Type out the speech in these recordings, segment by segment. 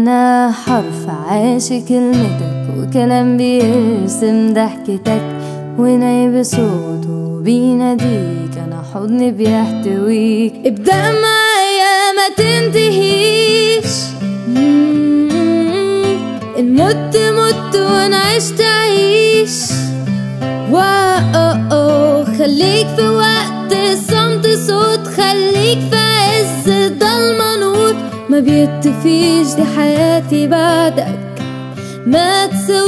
أنا حرف عاشق كلمتك وكلام بيرسم ضحكتك وناي بصوته بيناديك أنا حضني بيحتويك ابدأ معايا ما تنتهيش مم. إن مت مت وإن عشت عيش واو خليك في وقت الصمت صوت خليك في عز الضلمة نور ما بيطفيش دي حياتي بعدك ما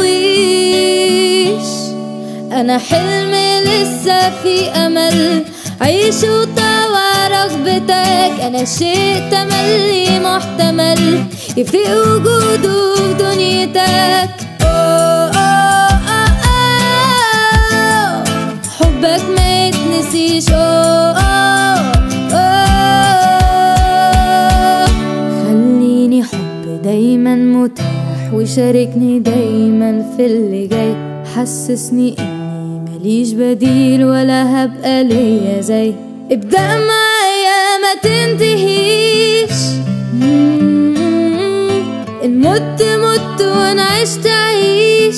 تسويش انا حلمي لسه في امل عيش وطوع رغبتك انا شيء تملي محتمل يفرق وجوده في دنيتك أوه أوه أوه أوه. حبك ما يتنسيش أوه أوه أوه. خليني حب دايما متاح وشاركني دايما في اللي جاي حسسني اني ماليش بديل ولا هبقى ليا زي ابدأ معايا ما تنتهيش مم. ان مت مت وان عشت عيش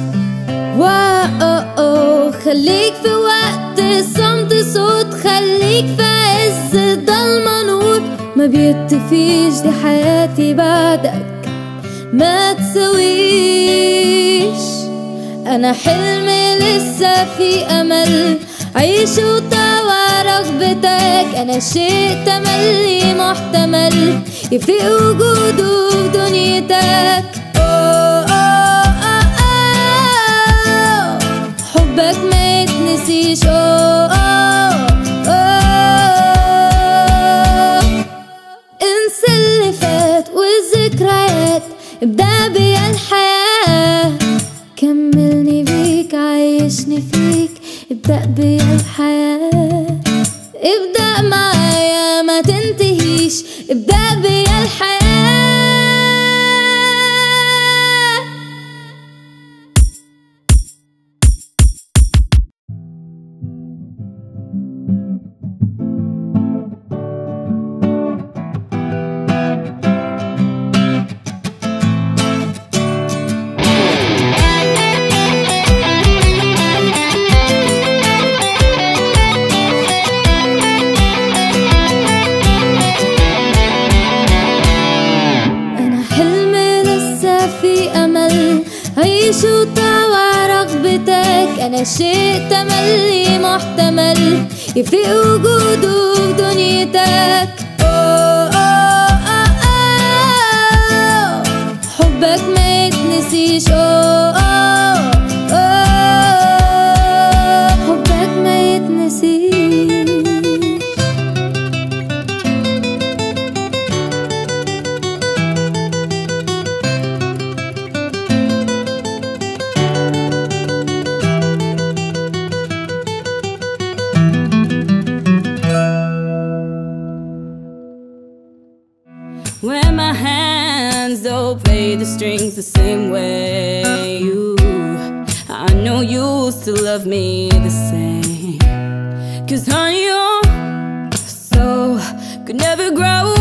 واو خليك في وقت الصمت صوت خليك في عز الضلمة نور ما بيطفيش دي حياتي بعدك ما تسويش انا حلمي لسه في امل عيش وطوع رغبتك انا شيء تملي محتمل يفرق وجوده في دنيتك أوه أوه أوه أوه. حبك ما يتنسيش أوه أوه أوه. انسى اللي فات والذكريات ابدأ بيا الحياة كملني بيك عيشني فيك ابدأ بيا الحياة ابدأ معايا ما تنتهيش ابدأ بيا الحياة أنا حلمي لسه في أمل عيش وطوع رغبتك أنا شيء تملي محتمل يفرق وجوده في دنيتك أوه أوه أوه أوه. حبك ما يتنسيش أوه أوه أوه. حبك ما يتنسيش When my hands don't play the strings the same way you I know you still love me the same Cause honey your soul could never grow